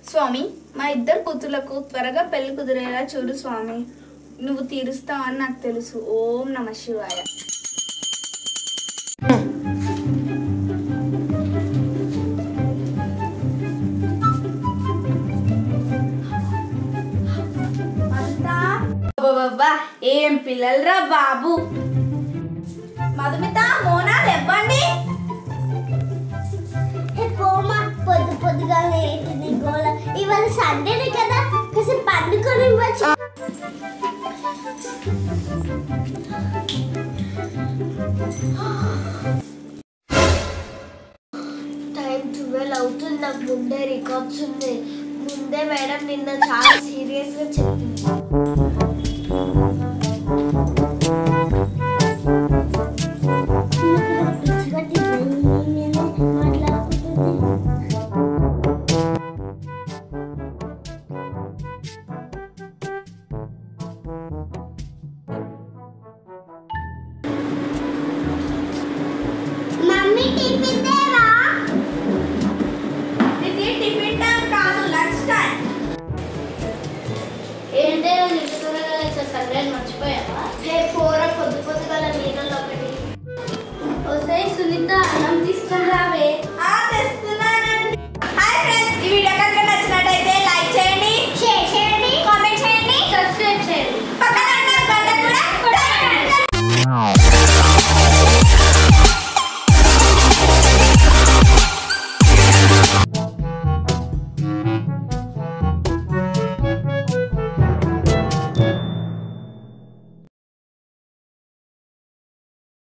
స్వామి మా ఇద్దరు కూతుర్లకు త్వరగా పెళ్లి కుదిరేలా చూడు స్వామి నువ్వు తీరుస్తావని నాకు తెలుసు ఓం నమ శివాయ అబ్బబ్బబ్బా, ఏం పిల్లలరా బాబు మధుమిత మోనాలు ఇవ్వండి పోమా పొద్దు పొద్దుగా ఏంటిది గోల ఇవాళ సండేనే కదా కాసేపు పండుకొని ఇవ్వచ్చు టైం ట్వెల్వ్ అవుతుంది నాకు ముందే రికార్డ్స్ ఉంది ముందే మేడం నిన్న చాలా సీరియస్గా చెప్పింది మాట్లాడుకుంటుంది మమ్మీ టిఫిన్ దేవా ఇది టిఫిన్ టైం కాదు లంచ్ టైం ఏంటే నిలుస్తున్నా సండే మర్చిపోయావా హే పోర పొద్దు పొద్దుగల నీళ్ళలో ఒకటి వస్తే సునీత అన్నం తీసుకొని రావే ఆ